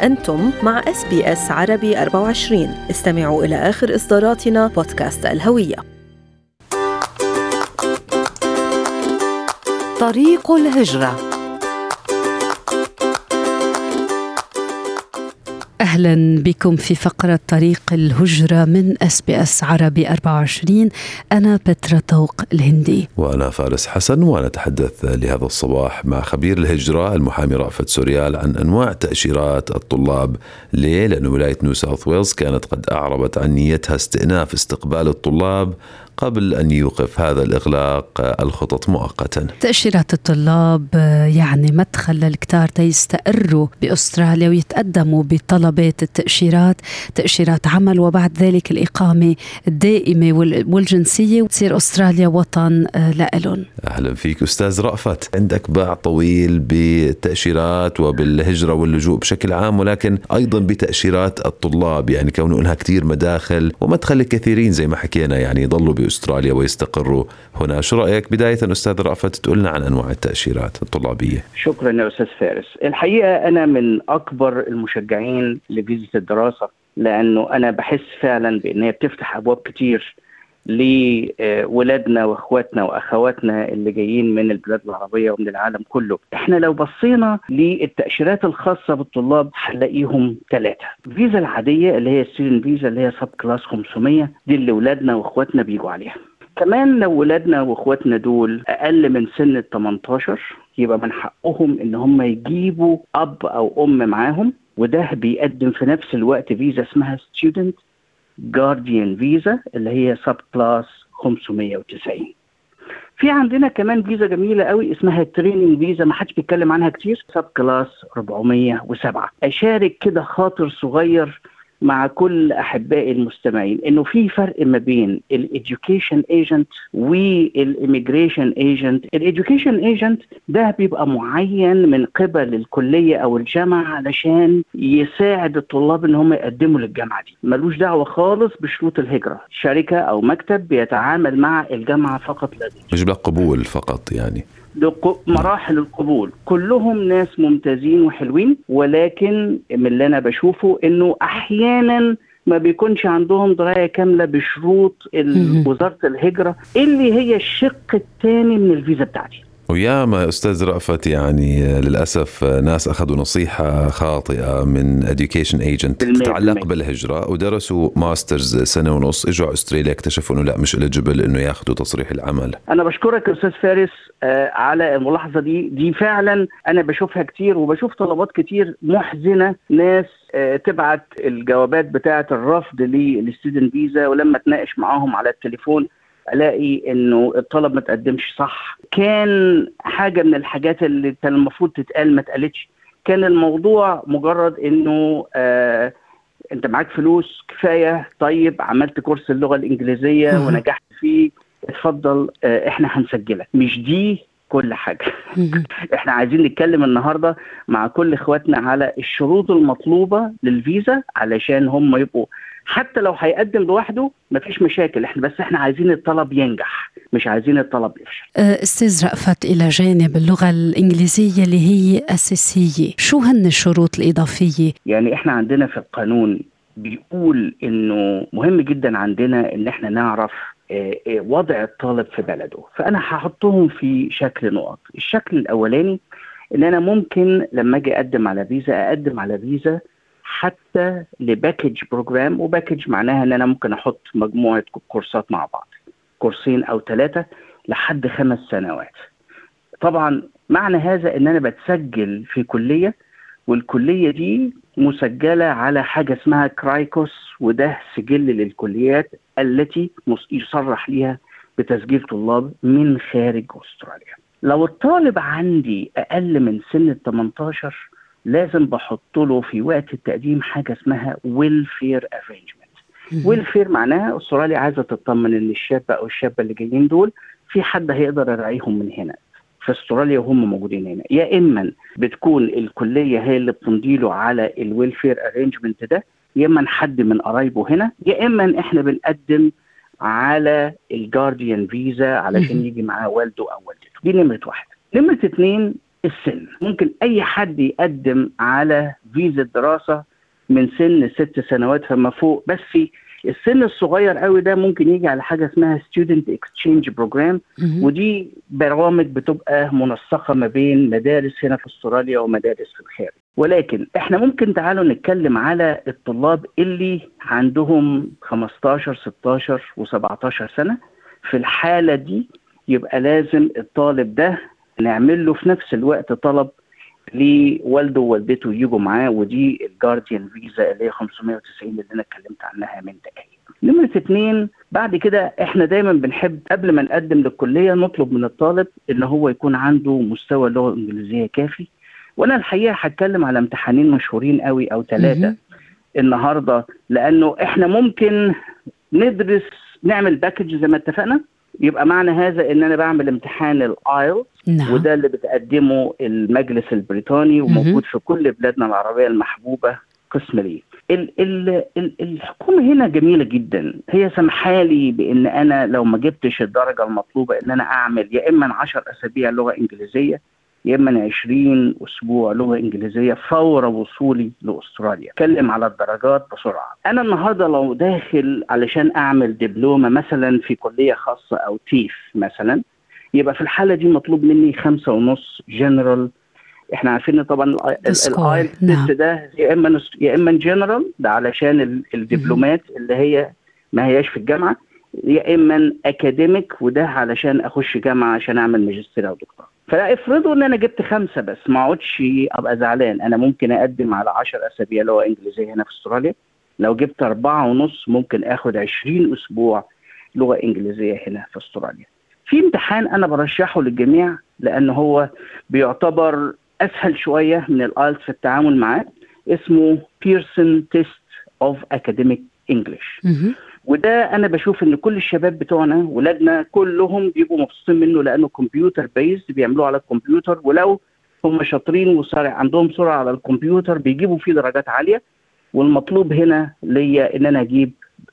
أنتم مع اس بي اس عربي 24 استمعوا إلى آخر إصداراتنا بودكاست الهوية طريق الهجره اهلا بكم في فقره طريق الهجره من اس بي اس عربي 24 انا بترا طوق الهندي وانا فارس حسن ونتحدث لهذا الصباح مع خبير الهجره المحامي رأفت سوريال عن انواع تاشيرات الطلاب ليه؟ لأن ولايه نيو ساوث ويلز كانت قد اعربت عن نيتها استئناف استقبال الطلاب قبل أن يوقف هذا الإغلاق الخطط مؤقتا تأشيرات الطلاب يعني مدخل للكتار تيستقروا بأستراليا ويتقدموا بطلبات التأشيرات تأشيرات عمل وبعد ذلك الإقامة الدائمة والجنسية وتصير أستراليا وطن لهم أهلا فيك أستاذ رأفت عندك باع طويل بالتأشيرات وبالهجرة واللجوء بشكل عام ولكن أيضا بتأشيرات الطلاب يعني كونه لها كثير مداخل ومدخل الكثيرين زي ما حكينا يعني يضلوا باستراليا ويستقروا هنا شو رايك بدايه استاذ رأفت تقول لنا عن انواع التاشيرات الطلابيه شكرا يا استاذ فارس الحقيقه انا من اكبر المشجعين لفيزا الدراسه لانه انا بحس فعلا بان هي بتفتح ابواب كتير لولادنا واخواتنا واخواتنا اللي جايين من البلاد العربيه ومن العالم كله احنا لو بصينا للتاشيرات الخاصه بالطلاب هنلاقيهم ثلاثه فيزا العاديه اللي هي ستودنت فيزا اللي هي سب كلاس 500 دي اللي ولادنا واخواتنا بيجوا عليها كمان لو ولادنا واخواتنا دول اقل من سن ال 18 يبقى من حقهم ان هم يجيبوا اب او ام معاهم وده بيقدم في نفس الوقت فيزا اسمها ستودنت جارديان فيزا اللي هي سب كلاس 590 في عندنا كمان فيزا جميلة قوي اسمها تريننج فيزا ما حدش بيتكلم عنها كتير سب كلاس 407 أشارك كده خاطر صغير مع كل احبائي المستمعين انه في فرق ما بين الاديوكيشن ايجنت والاميجريشن ايجنت الاديوكيشن ايجنت ده بيبقى معين من قبل الكليه او الجامعه علشان يساعد الطلاب ان هم يقدموا للجامعه دي ملوش دعوه خالص بشروط الهجره شركه او مكتب بيتعامل مع الجامعه فقط لا يجيب لك قبول فقط يعني مراحل القبول كلهم ناس ممتازين وحلوين ولكن من اللي انا بشوفه انه احيانا ما بيكونش عندهم درايه كامله بشروط وزاره الهجره اللي هي الشق الثاني من الفيزا بتاعتي وياما استاذ رأفت يعني للاسف ناس اخذوا نصيحه خاطئه من education ايجنت تتعلق بالهجره ودرسوا ماسترز سنه ونص اجوا على استراليا اكتشفوا انه لا مش اليجبل انه ياخذوا تصريح العمل انا بشكرك استاذ فارس آه على الملاحظه دي دي فعلا انا بشوفها كتير وبشوف طلبات كتير محزنه ناس آه تبعت الجوابات بتاعه الرفض للستودنت فيزا ولما تناقش معاهم على التليفون الاقي انه الطلب ما تقدمش صح كان حاجه من الحاجات اللي كان المفروض تتقال ما اتقالتش كان الموضوع مجرد انه آه انت معاك فلوس كفايه طيب عملت كورس اللغه الانجليزيه ونجحت فيه اتفضل آه احنا هنسجلك مش دي كل حاجه احنا عايزين نتكلم النهارده مع كل اخواتنا على الشروط المطلوبه للفيزا علشان هم يبقوا حتى لو هيقدم لوحده مفيش مشاكل احنا بس احنا عايزين الطلب ينجح مش عايزين الطلب يفشل استاذ رأفت الى جانب اللغه الانجليزيه اللي هي اساسيه شو هن الشروط الاضافيه يعني احنا عندنا في القانون بيقول انه مهم جدا عندنا ان احنا نعرف وضع الطالب في بلده فانا هحطهم في شكل نقط الشكل الاولاني ان انا ممكن لما اجي اقدم على فيزا اقدم على فيزا حتى لباكج بروجرام وباكج معناها ان انا ممكن احط مجموعه كورسات مع بعض كورسين او ثلاثه لحد خمس سنوات طبعا معنى هذا ان انا بتسجل في كليه والكليه دي مسجله على حاجه اسمها كرايكوس وده سجل للكليات التي يصرح ليها بتسجيل طلاب من خارج استراليا لو الطالب عندي اقل من سن ال 18 لازم بحط له في وقت التقديم حاجه اسمها ويلفير ارينجمنت ويلفير معناها استراليا عايزه تطمن ان الشاب او الشابه اللي جايين دول في حد هيقدر يراعيهم من هنا في استراليا وهم موجودين هنا يا اما بتكون الكليه هي اللي بتمضي له على الويلفير ارينجمنت ده يا اما حد من قرايبه هنا يا اما احنا بنقدم على الجارديان فيزا علشان يجي معاه والده او والدته دي نمره واحد نمره اثنين السن ممكن اي حد يقدم على فيزا دراسه من سن ست سنوات فما فوق بس في السن الصغير قوي ده ممكن يجي على حاجه اسمها ستودنت اكسشينج بروجرام ودي برامج بتبقى منسقه ما بين مدارس هنا في استراليا ومدارس في الخارج ولكن احنا ممكن تعالوا نتكلم على الطلاب اللي عندهم 15 16 و17 سنه في الحاله دي يبقى لازم الطالب ده نعمل له في نفس الوقت طلب لوالده ووالدته يجوا معاه ودي الجارديان فيزا اللي هي 590 اللي انا اتكلمت عنها من دقايق. نمرة اتنين بعد كده احنا دايما بنحب قبل ما نقدم للكليه نطلب من الطالب ان هو يكون عنده مستوى اللغه الانجليزيه كافي وانا الحقيقه هتكلم على امتحانين مشهورين قوي او ثلاثه النهارده لانه احنا ممكن ندرس نعمل باكج زي ما اتفقنا يبقى معنى هذا ان انا بعمل امتحان الايل نعم وده اللي بتقدمه المجلس البريطاني وموجود في كل بلادنا العربيه المحبوبه قسم ليه ال ال ال الحكومه هنا جميله جدا هي سمحالي بان انا لو ما جبتش الدرجه المطلوبه ان انا اعمل يا اما 10 اسابيع لغه انجليزيه يا اما 20 اسبوع لغه انجليزيه فور وصولي لاستراليا اتكلم على الدرجات بسرعه انا النهارده لو داخل علشان اعمل دبلومه مثلا في كليه خاصه او تيف مثلا يبقى في الحاله دي مطلوب مني خمسة ونص جنرال احنا عارفين إن طبعا Score، الايل نعم. تيست ده يا اما نس- يا اما جنرال ده علشان ال- الدبلومات اللي هي ما هياش في الجامعه يا اما اكاديميك وده علشان اخش جامعه عشان اعمل ماجستير او دكتوراه فافرضوا ان انا جبت خمسه بس ما اقعدش ابقى زعلان انا ممكن اقدم على 10 اسابيع لغه انجليزيه هنا في استراليا لو جبت أربعة ونص ممكن اخد 20 اسبوع لغه انجليزيه هنا في استراليا في امتحان انا برشحه للجميع لان هو بيعتبر اسهل شويه من الايلتس في التعامل معاه اسمه بيرسون تيست اوف اكاديميك انجلش مهم. وده انا بشوف ان كل الشباب بتوعنا ولادنا كلهم بيبقوا مبسوطين منه لانه كمبيوتر بيز بيعملوه على الكمبيوتر ولو هم شاطرين وسرع عندهم سرعه على الكمبيوتر بيجيبوا فيه درجات عاليه والمطلوب هنا ليا ان انا اجيب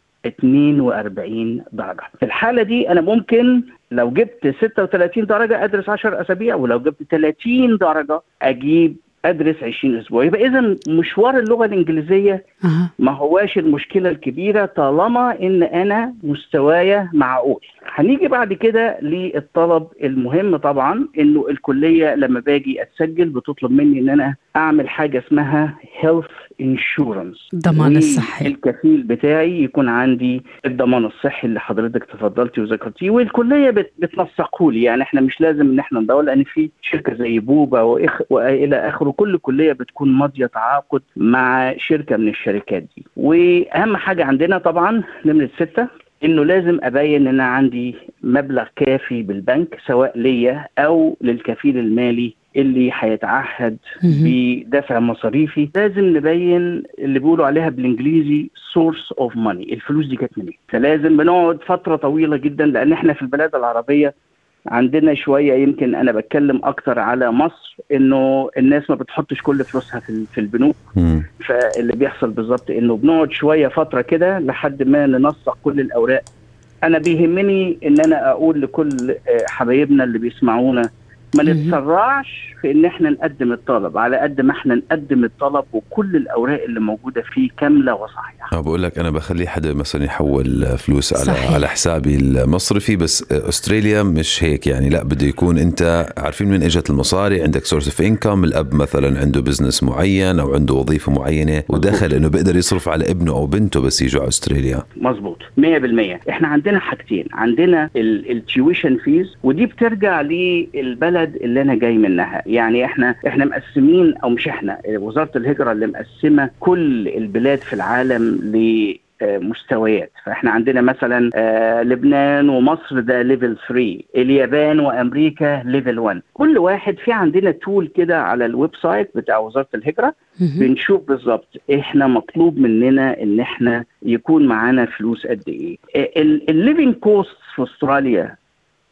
42 درجه في الحاله دي انا ممكن لو جبت 36 درجه ادرس 10 اسابيع ولو جبت 30 درجه اجيب ادرس 20 اسبوع يبقى اذا مشوار اللغه الانجليزيه أها. ما هواش المشكلة الكبيرة طالما ان انا مستوايا معقول هنيجي بعد كده للطلب المهم طبعا انه الكلية لما باجي اتسجل بتطلب مني ان انا اعمل حاجة اسمها health insurance الضمان الصحي الكفيل بتاعي يكون عندي الضمان الصحي اللي حضرتك تفضلتي وذكرتيه والكليه بت- بتنسقه لي يعني احنا مش لازم ان احنا ندور لان في شركه زي بوبا وإخ والى اخره كل كليه بتكون ماضيه تعاقد مع شركه من الشركات دي واهم حاجه عندنا طبعا نمره سته انه لازم ابين ان انا عندي مبلغ كافي بالبنك سواء ليا او للكفيل المالي اللي هيتعهد مهم. بدفع مصاريفي لازم نبين اللي بيقولوا عليها بالانجليزي سورس اوف ماني الفلوس دي جت منين فلازم بنقعد فتره طويله جدا لان احنا في البلاد العربيه عندنا شويه يمكن انا بتكلم اكتر على مصر انه الناس ما بتحطش كل فلوسها في في البنوك مم. فاللي بيحصل بالظبط انه بنقعد شويه فتره كده لحد ما ننسق كل الاوراق انا بيهمني ان انا اقول لكل آه، حبايبنا اللي بيسمعونا ما مهم. نتسرعش في ان احنا نقدم الطلب على قد ما احنا نقدم الطلب وكل الاوراق اللي موجوده فيه كامله وصحيحه أنا بقول لك انا بخلي حدا مثلا يحول فلوس على صحيح. على حسابي المصرفي بس استراليا مش هيك يعني لا بده يكون انت عارفين من اجت المصاري عندك سورس اوف انكم الاب مثلا عنده بزنس معين او عنده وظيفه معينه ودخل انه بيقدر يصرف على ابنه او بنته بس يجوا على استراليا مظبوط 100% احنا عندنا حاجتين عندنا التيويشن فيز ودي بترجع للبلد اللي انا جاي منها يعني احنا احنا مقسمين او مش احنا وزاره الهجره اللي مقسمه كل البلاد في العالم ل آه، مستويات فاحنا عندنا مثلا آه، لبنان ومصر ده ليفل 3 اليابان وامريكا ليفل 1 كل واحد في عندنا تول كده على الويب سايت بتاع وزاره الهجره مهم. بنشوف بالظبط احنا مطلوب مننا ان احنا يكون معانا فلوس قد ايه الليفنج كوست في استراليا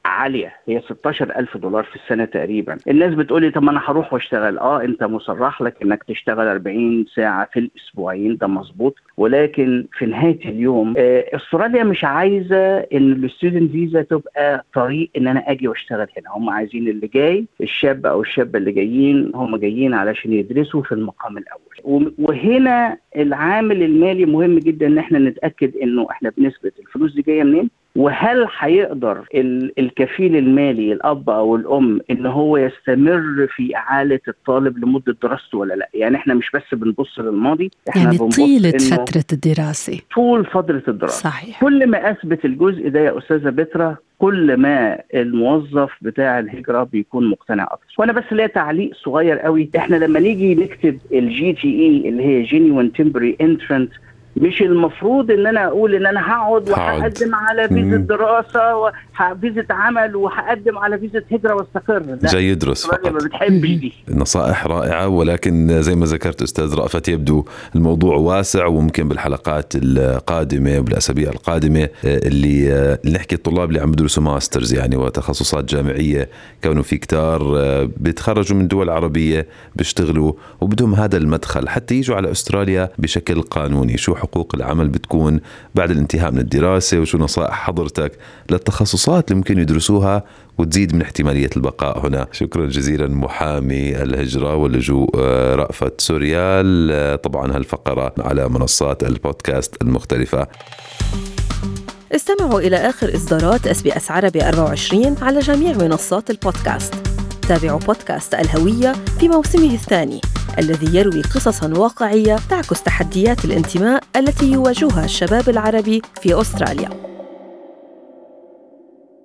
عاليه هي 16 الف دولار في السنه تقريبا الناس بتقولي طب ما انا هروح واشتغل اه انت مصرح لك انك تشتغل 40 ساعه في الاسبوعين ده مظبوط ولكن في نهايه اليوم آه، استراليا مش عايزه ان الستودنت فيزا تبقى طريق ان انا اجي واشتغل هنا هم عايزين اللي جاي الشاب او الشابه اللي جايين هم جايين علشان يدرسوا في المقام الاول وهنا العامل المالي مهم جدا ان احنا نتاكد انه احنا بنثبت الفلوس دي جايه منين وهل هيقدر الكفيل المالي الاب او الام ان هو يستمر في اعاله الطالب لمده دراسته ولا لا يعني احنا مش بس بنبص للماضي احنا يعني طيله فتره الدراسه طول فتره الدراسه صحيح كل ما اثبت الجزء ده يا استاذه بترا كل ما الموظف بتاع الهجره بيكون مقتنع اكتر وانا بس ليا تعليق صغير قوي احنا لما نيجي نكتب الجي تي اي اللي هي جينيوين تمبري انترنت مش المفروض ان انا اقول ان انا هقعد وهقدم على فيزا دراسه وفيزا عمل وهقدم على فيزا هجره واستقر جاي يدرس فقط ما بتحبش دي نصائح رائعه ولكن زي ما ذكرت استاذ رأفت يبدو الموضوع واسع وممكن بالحلقات القادمه وبالاسابيع القادمه اللي نحكي الطلاب اللي عم بدرسوا ماسترز يعني وتخصصات جامعيه كونوا في كتار بيتخرجوا من دول عربيه بيشتغلوا وبدهم هذا المدخل حتى يجوا على استراليا بشكل قانوني شو حقوق العمل بتكون بعد الانتهاء من الدراسة وشو نصائح حضرتك للتخصصات اللي ممكن يدرسوها وتزيد من احتمالية البقاء هنا شكرا جزيلا محامي الهجرة واللجوء آه، رأفت سوريال آه، طبعا هالفقرة على منصات البودكاست المختلفة استمعوا إلى آخر إصدارات اس بي اس عربي 24 على جميع منصات البودكاست تابعوا بودكاست الهوية في موسمه الثاني الذي يروي قصصا واقعيه تعكس تحديات الانتماء التي يواجهها الشباب العربي في استراليا